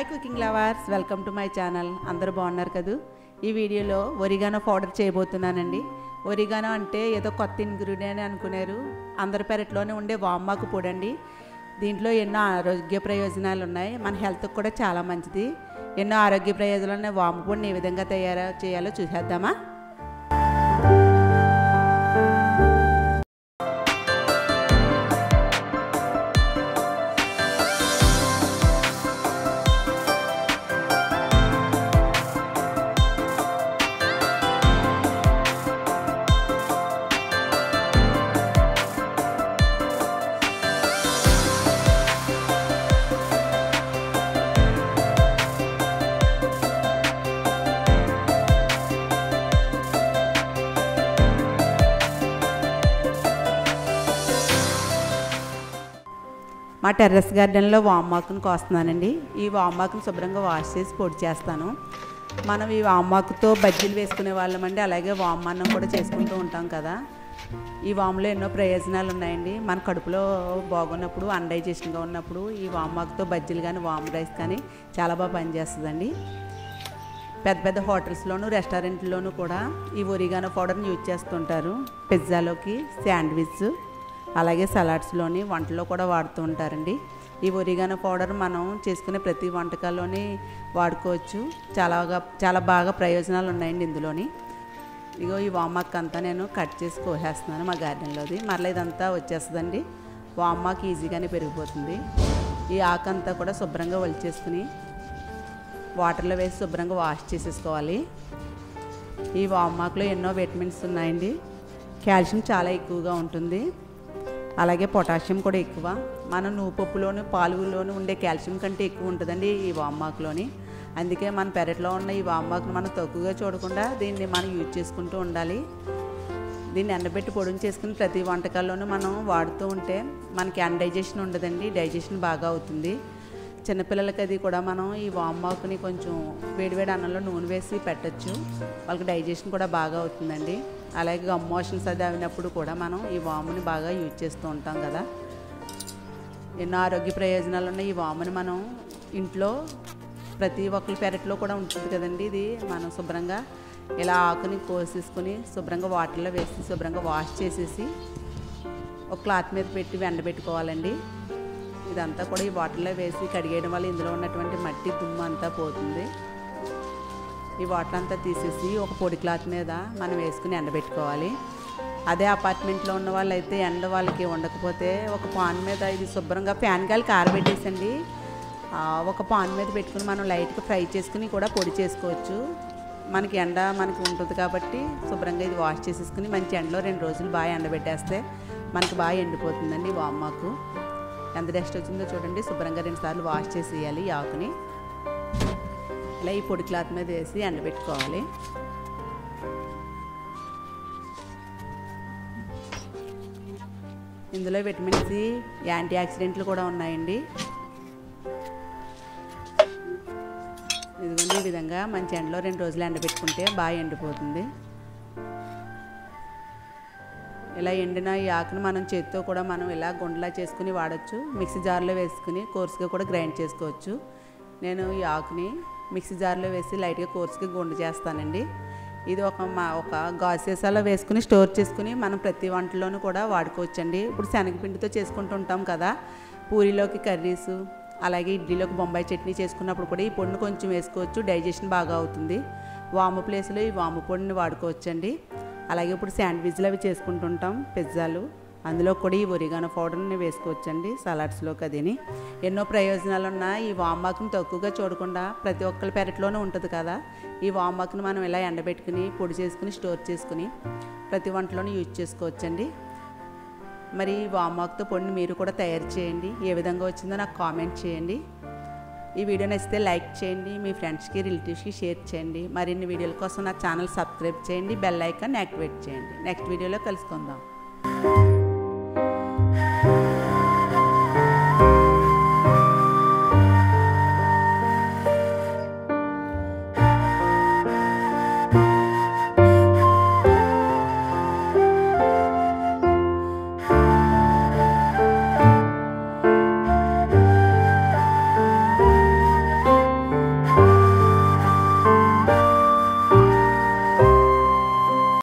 hi cooking lovers welcome to my channel అందరూ బాగున్నారు కదూ ఈ వీడియోలో ఒరిగానో పౌడర్ చేయబోతున్నానండి ఒరిగానో అంటే ఏదో కొత్త ఇంగ్రీడియంట్ అనుకున్నారు అందరి పెరట్లోనే ఉండే వామ్మాకు పొడి అండి దీంట్లో ఎన్నో ఆరోగ్య ప్రయోజనాలు ఉన్నాయి మన హెల్త్కి కూడా చాలా మంచిది ఎన్నో ఆరోగ్య ప్రయోజనాలు ఉన్నాయి వాము పొడిని ఏ విధంగా తయారు చేయాలో చూసేద్దామా మా టెర్రస్ గార్డెన్లో వామాకును కోస్తున్నానండి ఈ వామాకును శుభ్రంగా వాష్ చేసి పొడి చేస్తాను మనం ఈ వామాకుతో బజ్జీలు వేసుకునే వాళ్ళమండి అలాగే వామన్నం కూడా చేసుకుంటూ ఉంటాం కదా ఈ వాములో ఎన్నో ప్రయోజనాలు ఉన్నాయండి మన కడుపులో బాగున్నప్పుడు అన్డైజెషన్గా ఉన్నప్పుడు ఈ వామాకుతో బజ్జీలు కానీ వామ్ రైస్ కానీ చాలా బాగా పనిచేస్తుందండి పెద్ద పెద్ద హోటల్స్లోను రెస్టారెంట్లోనూ కూడా ఈ ఒరిగానో పౌడర్ని యూజ్ చేస్తుంటారు పిజ్జాలోకి శాండ్విచ్ అలాగే సలాడ్స్లోని వంటలో కూడా వాడుతూ ఉంటారండి ఈ ఒరిగానో పౌడర్ మనం చేసుకునే ప్రతి వంటకాల్లోని వాడుకోవచ్చు చాలాగా చాలా బాగా ప్రయోజనాలు ఉన్నాయండి ఇందులోని ఇగో ఈ వామాక్ అంతా నేను కట్ చేసి కోసేస్తున్నాను మా గార్డెన్లోది మరలా ఇదంతా వచ్చేస్తుందండి వామాక్ ఈజీగానే పెరిగిపోతుంది ఈ ఆకంతా కూడా శుభ్రంగా ఒలిచేసుకుని వాటర్లో వేసి శుభ్రంగా వాష్ చేసేసుకోవాలి ఈ వామాకులో ఎన్నో విటమిన్స్ ఉన్నాయండి కాల్షియం చాలా ఎక్కువగా ఉంటుంది అలాగే పొటాషియం కూడా ఎక్కువ మన నువ్వుపప్పులోను పాలులోను ఉండే కాల్షియం కంటే ఎక్కువ ఉంటుందండి ఈ వామాకులోని అందుకే మన పెరట్లో ఉన్న ఈ వామాకును మనం తక్కువగా చూడకుండా దీన్ని మనం యూజ్ చేసుకుంటూ ఉండాలి దీన్ని ఎండబెట్టి పొడిని చేసుకుని ప్రతి వంటకాల్లోనూ మనం వాడుతూ ఉంటే మనకి అన్డైజెషన్ ఉండదండి డైజెషన్ బాగా అవుతుంది చిన్నపిల్లలకి అది కూడా మనం ఈ వామాకుని కొంచెం వేడివేడి అన్నంలో నూనె వేసి పెట్టచ్చు వాళ్ళకి డైజెషన్ కూడా బాగా అవుతుందండి అలాగే అమ్మోషన్స్ అది అయినప్పుడు కూడా మనం ఈ వాముని బాగా యూజ్ చేస్తూ ఉంటాం కదా ఎన్నో ఆరోగ్య ప్రయోజనాలు ఉన్నాయి ఈ వాముని మనం ఇంట్లో ప్రతి ఒక్కరి పెరట్లో కూడా ఉంటుంది కదండి ఇది మనం శుభ్రంగా ఇలా ఆకుని కోసేసుకొని శుభ్రంగా వాటర్లో వేసి శుభ్రంగా వాష్ చేసేసి ఒక క్లాత్ మీద పెట్టి ఎండబెట్టుకోవాలండి ఇదంతా కూడా ఈ వాటర్లో వేసి కడిగేయడం వల్ల ఇందులో ఉన్నటువంటి మట్టి దుమ్ము అంతా పోతుంది ఈ వాటర్ అంతా తీసేసి ఒక పొడి క్లాత్ మీద మనం వేసుకుని ఎండబెట్టుకోవాలి అదే అపార్ట్మెంట్లో ఉన్న వాళ్ళు అయితే ఎండ వాళ్ళకి ఉండకపోతే ఒక పాన్ మీద ఇది శుభ్రంగా ఫ్యాన్ గాలికి ఆరబెట్టేసండి ఒక పాన్ మీద పెట్టుకుని మనం లైట్గా ఫ్రై చేసుకుని కూడా పొడి చేసుకోవచ్చు మనకి ఎండ మనకి ఉంటుంది కాబట్టి శుభ్రంగా ఇది వాష్ చేసేసుకుని మంచి ఎండలో రెండు రోజులు బాగా ఎండబెట్టేస్తే మనకి బాగా ఎండిపోతుందండి వామ్మాకు ఎంత డస్ట్ వచ్చిందో చూడండి శుభ్రంగా రెండు సార్లు వాష్ చేసేయాలి ఈ ఆకుని ఇలా ఈ పొడి క్లాత్ మీద వేసి ఎండబెట్టుకోవాలి ఇందులో విటమిన్ సి యాంటీ ఆక్సిడెంట్లు కూడా ఉన్నాయండి ఇదిగోండి ఈ విధంగా మంచి ఎండలో రెండు రోజులు ఎండబెట్టుకుంటే బాగా ఎండిపోతుంది ఇలా ఎండిన ఈ ఆకును మనం చేతితో కూడా మనం ఇలా గుండలా చేసుకుని వాడచ్చు మిక్సీ జార్లో వేసుకుని కోర్సుగా కూడా గ్రైండ్ చేసుకోవచ్చు నేను ఈ ఆకుని మిక్సీ జార్లో వేసి లైట్గా కోర్సుగా గుండు చేస్తానండి ఇది ఒక మా ఒక గాజేసాలో వేసుకుని స్టోర్ చేసుకుని మనం ప్రతి వంటలోనూ కూడా వాడుకోవచ్చండి ఇప్పుడు శనగపిండితో చేసుకుంటూ ఉంటాం కదా పూరిలోకి కర్రీస్ అలాగే ఇడ్లీలోకి బొంబాయి చట్నీ చేసుకున్నప్పుడు కూడా ఈ పొడిని కొంచెం వేసుకోవచ్చు డైజెషన్ బాగా అవుతుంది వాము ప్లేస్లో ఈ వాము పొడిని వాడుకోవచ్చండి అలాగే ఇప్పుడు శాండ్విచ్లు అవి చేసుకుంటుంటాం పిజ్జాలు అందులో కూడా ఈ ఒరిగానో పౌడర్ని వేసుకోవచ్చండి సలాడ్స్లోకి అదిని ఎన్నో ప్రయోజనాలు ఉన్న ఈ వామాకుని తక్కువగా చూడకుండా ప్రతి ఒక్కరి పెరట్లోనే ఉంటుంది కదా ఈ వామాకుని మనం ఇలా ఎండబెట్టుకుని పొడి చేసుకుని స్టోర్ చేసుకుని ప్రతి వంటలోనూ యూజ్ చేసుకోవచ్చండి మరి వామాకుతో పొడిని మీరు కూడా తయారు చేయండి ఏ విధంగా వచ్చిందో నాకు కామెంట్ చేయండి ఈ వీడియో నచ్చితే లైక్ చేయండి మీ ఫ్రెండ్స్కి రిలేటివ్స్కి షేర్ చేయండి మరిన్ని వీడియోల కోసం నా ఛానల్ సబ్స్క్రైబ్ చేయండి బెల్ ఐకాన్ యాక్టివేట్ చేయండి నెక్స్ట్ వీడియోలో కలుసుకుందాం